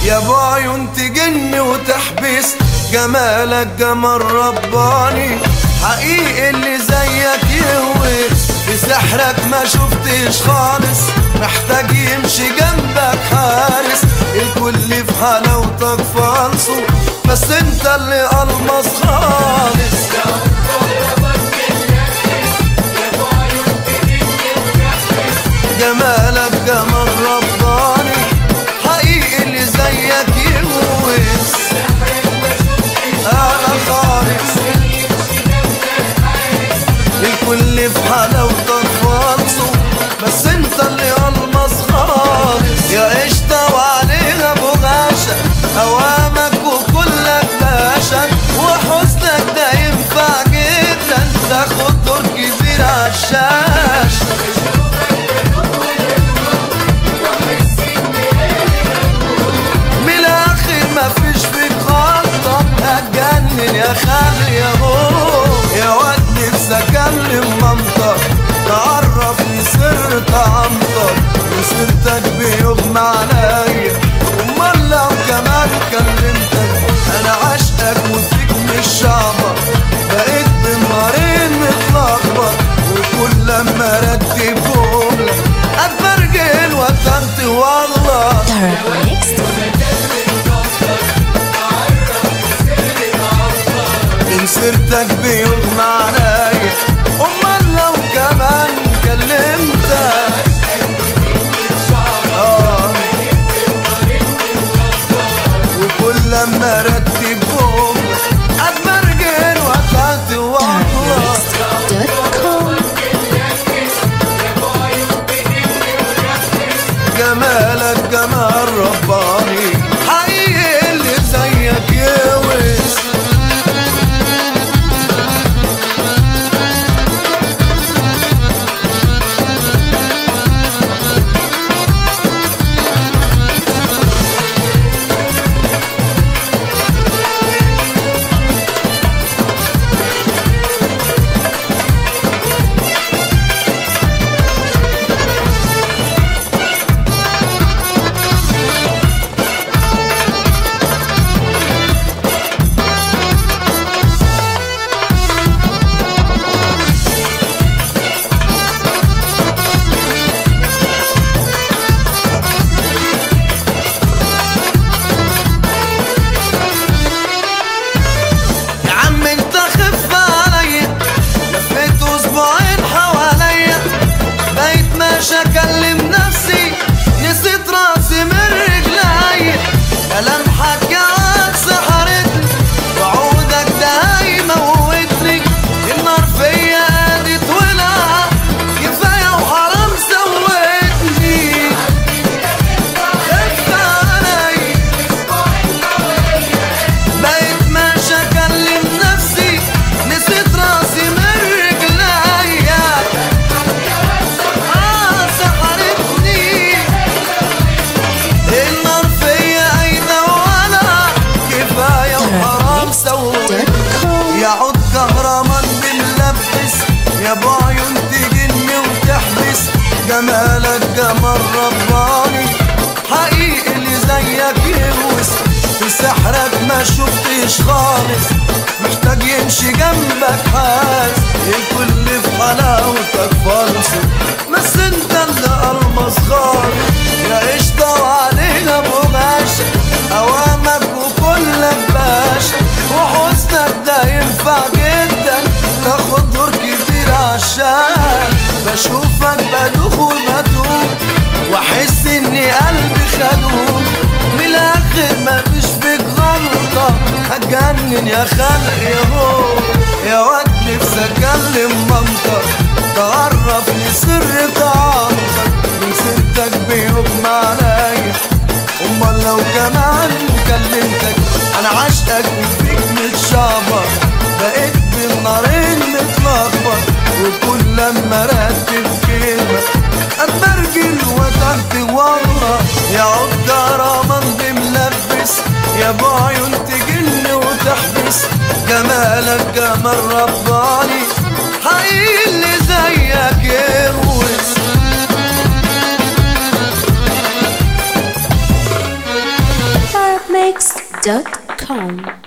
يا ابو عيون تجن وتحبس جمالك جمال رباني حقيقي اللي زيك يهوس في سحرك ما شفتش خالص محتاج يمشي جنبك حارس الكل في حلاوتك فالصو بس انت اللي المص خالص جمالك جمال رباني حقيقي اللي زيك يهوس انا خالص الكل في حلاوتك فالصو بس انت اللي المص خالص يا قشطة وعليها ابو غاشا اوامك وكلك باشا وحسنك ده ينفع جدا تاخد دور كبير عالشاشة من الاخر مفيش فيك غلطة هتجنن يا خالي يا هو يا واد نفسي اكلم مامتك تعرفني سر طعمتك وسيرتك بيغمى عليا امال لو كمان كلمتك انا عاشقك وفيك مش شعبك بقيت بالنارين متلخبط وكل لما ارتب جملة اتبرجل وتنت والله Dark Mixed. من سيرتك بيغمى عليا امال لو كمان كلمتك آه. وكل لما ارتب جملة اتبرجل وقعت والله Darkmixed.com. جمالك جمال رباني حقيقي اللي زيك يوس يا عم انت خف عليا لفيت اسبوعين حواليا بقيت ماشي اكلم نفسي نسيت راسي من رجليا ملامحك يا عاد سحرتني وعودك ده هيموتني النار فيا قادت ولعت كفايه وحرام سوتني خف عليا بقيت ماشي اكلم نفسي نسيت راسي من رجليا اه سحرتني النار فيا ايده ولا كفايه وحرام سوت Darkmixed.com. يعود كهرمان بنلبس يا ابو عيون تجني وتحبس جمالك جمال رباني حقيقي اللي زيك يهوس في سحرك ما شفتش خالص محتاج يمشي جنبك حاس الكل في حلاوتك فالصو بس انت اللي المص خالص يا قشطة وعلينا ابو باشا اوامك وكلك باشا وحسنك ده ينفع جدا تاخد دور كبير عشان بشوفك بدوخ وبدوخ واحس اني قلبي خدوق من الاخر مفيش فيك غلطة هتجنن يا خلق يا هو يا واد نفسي اكلم مامتك تعرفني سر طعامتك من سيرتك بيغمى عليا امال لو كمان كلمتك انا عاشقك وفيك متشعبط بقيت بالنارين متلخبط وكل لما رتب كلمة اتبرجل وتحت والله يا عود رمان ملبس يا ابو عيون تجن وتحبس جمالك جمال رباني حقيقي اللي زيك يهوس Dark dot com